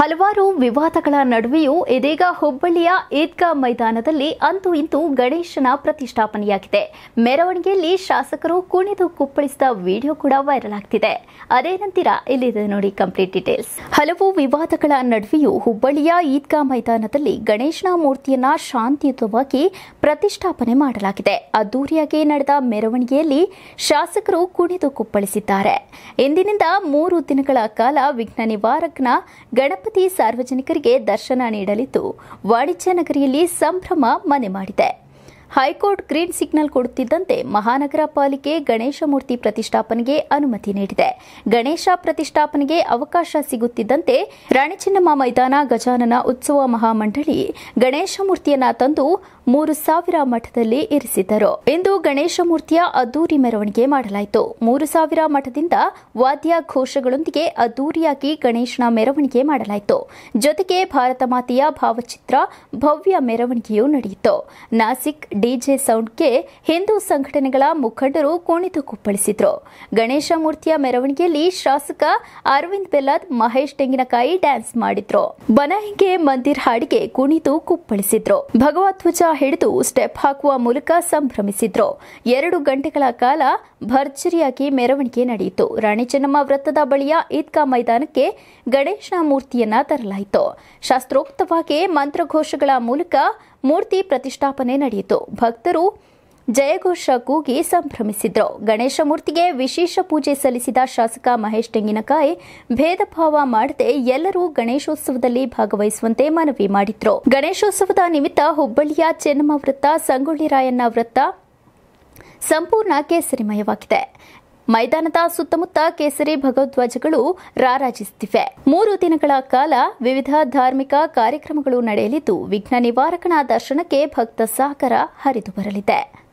ಹಲವಾರು ವಿವಾದಗಳ ನಡುವೆಯೂ ಇದೀಗ ಹುಬ್ಬಳ್ಳಿಯ ಈದ್ಗಾ ಮೈದಾನದಲ್ಲಿ ಅಂತೂ ಇಂತೂ ಗಣೇಶನ ಪ್ರತಿಷ್ಠಾಪನೆಯಾಗಿದೆ ಮೆರವಣಿಗೆಯಲ್ಲಿ ಶಾಸಕರು ಕುಣಿದು ಕುಪ್ಪಳಿಸಿದ ವಿಡಿಯೋ ಕೂಡ ವೈರಲ್ ಆಗ್ತಿದೆ ಅದೇನಂತೀರಾ ಇಲ್ಲಿದೆ ನೋಡಿ ಕಂಪ್ಲೀಟ್ ಡೀಟೇಲ್ಸ್ ಹಲವು ವಿವಾದಗಳ ನಡುವೆಯೂ ಹುಬ್ಬಳ್ಳಿಯ ಈದ್ಗಾ ಮೈದಾನದಲ್ಲಿ ಗಣೇಶನ ಮೂರ್ತಿಯನ್ನ ಶಾಂತಿಯುತವಾಗಿ ಪ್ರತಿಷ್ಠಾಪನೆ ಮಾಡಲಾಗಿದೆ ಅದ್ದೂರಿಯಾಗಿ ನಡೆದ ಮೆರವಣಿಗೆಯಲ್ಲಿ ಶಾಸಕರು ಕುಣಿದು ಕುಪ್ಪಳಿಸಿದ್ದಾರೆ ಇಂದಿನಿಂದ ಮೂರು ದಿನಗಳ ಕಾಲ ವಿಘ್ನ ನಿವಾರಕನ ಗಣಪತಿ ಸಾರ್ವಜನಿಕರಿಗೆ ದರ್ಶನ ನೀಡಲಿದ್ದು ವಾಣಿಜ್ಯ ನಗರಿಯಲ್ಲಿ ಸಂಭ್ರಮ ಮನೆ ಮಾಡಿದೆ ಹೈಕೋರ್ಟ್ ಗ್ರೀನ್ ಸಿಗ್ನಲ್ ಕೊಡುತ್ತಿದ್ದಂತೆ ಮಹಾನಗರ ಪಾಲಿಕೆ ಗಣೇಶ ಮೂರ್ತಿ ಪ್ರತಿಷ್ಠಾಪನೆಗೆ ಅನುಮತಿ ನೀಡಿದೆ ಗಣೇಶ ಪ್ರತಿಷ್ಠಾಪನೆಗೆ ಅವಕಾಶ ಸಿಗುತ್ತಿದ್ದಂತೆ ರಾಣಿ ಚೆನ್ನಮ್ಮ ಮೈದಾನ ಗಜಾನನ ಉತ್ಸವ ಮಹಾಮಂಡಳಿ ಗಣೇಶ ಮೂರ್ತಿಯನ್ನ ತಂದು ಮೂರು ಸಾವಿರ ಮಠದಲ್ಲಿ ಇರಿಸಿದ್ದರು ಇಂದು ಗಣೇಶ ಮೂರ್ತಿಯ ಅದ್ದೂರಿ ಮೆರವಣಿಗೆ ಮಾಡಲಾಯಿತು ಮೂರು ಸಾವಿರ ಮಠದಿಂದ ವಾದ್ಯ ಘೋಷಗಳೊಂದಿಗೆ ಅದ್ದೂರಿಯಾಗಿ ಗಣೇಶನ ಮೆರವಣಿಗೆ ಮಾಡಲಾಯಿತು ಜೊತೆಗೆ ಭಾರತ ಮಾತೆಯ ಭಾವಚಿತ್ರ ಭವ್ಯ ಮೆರವಣಿಗೆಯೂ ನಡೆಯಿತು ನಾಸಿಕ್ ಡಿಜೆ ಸೌಂಡ್ಗೆ ಹಿಂದೂ ಸಂಘಟನೆಗಳ ಮುಖಂಡರು ಕುಣಿದು ಕುಪ್ಪಳಿಸಿದ್ರು ಗಣೇಶ ಮೂರ್ತಿಯ ಮೆರವಣಿಗೆಯಲ್ಲಿ ಶಾಸಕ ಅರವಿಂದ್ ಬೆಲ್ಲದ್ ಮಹೇಶ್ ತೆಂಗಿನಕಾಯಿ ಡ್ಯಾನ್ಸ್ ಮಾಡಿದ್ರು ಬನಹಿಂಗೆ ಮಂದಿರ್ ಹಾಡಿಗೆ ಕುಣಿದು ಕುಪ್ಪಳಿಸಿದ್ರು ಭಗವಧ್ವಜ ಹಿಡಿದು ಸ್ಟೆಪ್ ಹಾಕುವ ಮೂಲಕ ಸಂಭ್ರಮಿಸಿದ್ರು ಎರಡು ಗಂಟೆಗಳ ಕಾಲ ಭರ್ಜರಿಯಾಗಿ ಮೆರವಣಿಗೆ ನಡೆಯಿತು ರಾಣಿ ಚೆನ್ನಮ್ಮ ವೃತ್ತದ ಬಳಿಯ ಈದ್ಗಾ ಮೈದಾನಕ್ಕೆ ಗಣೇಶನ ಮೂರ್ತಿಯನ್ನ ತರಲಾಯಿತು ಶಾಸ್ತ್ರೋಕ್ತವಾಗಿ ಮಂತ್ರಘೋಷಗಳ ಮೂಲಕ ಮೂರ್ತಿ ಪ್ರತಿಷ್ಠಾಪನೆ ನಡೆಯಿತು ಭಕ್ತರು ಜಯಘೋಷ ಕೂಗಿ ಸಂಭ್ರಮಿಸಿದ್ರು ಗಣೇಶ ಮೂರ್ತಿಗೆ ವಿಶೇಷ ಪೂಜೆ ಸಲ್ಲಿಸಿದ ಶಾಸಕ ಮಹೇಶ್ ತೆಂಗಿನಕಾಯಿ ಭೇದ ಭಾವ ಮಾಡದೆ ಎಲ್ಲರೂ ಗಣೇಶೋತ್ಸವದಲ್ಲಿ ಭಾಗವಹಿಸುವಂತೆ ಮನವಿ ಮಾಡಿದ್ರು ಗಣೇಶೋತ್ಸವದ ನಿಮಿತ್ತ ಹುಬ್ಬಳ್ಳಿಯ ಚೆನ್ನಮ್ಮ ವೃತ್ತ ಸಂಗೊಳ್ಳಿ ರಾಯಣ್ಣ ವೃತ್ತ ಸಂಪೂರ್ಣ ಕೇಸರಿಮಯವಾಗಿದೆ ಮೈದಾನದ ಸುತ್ತಮುತ್ತ ಕೇಸರಿ ಭಗವಧ್ವಜಗಳು ರಾರಾಜಿಸುತ್ತಿವೆ ಮೂರು ದಿನಗಳ ಕಾಲ ವಿವಿಧ ಧಾರ್ಮಿಕ ಕಾರ್ಯಕ್ರಮಗಳು ನಡೆಯಲಿದ್ದು ವಿಘ್ನ ನಿವಾರಕನ ದರ್ಶನಕ್ಕೆ ಭಕ್ತ ಸಾಗರ ಹರಿದು ಬರಲಿದೆ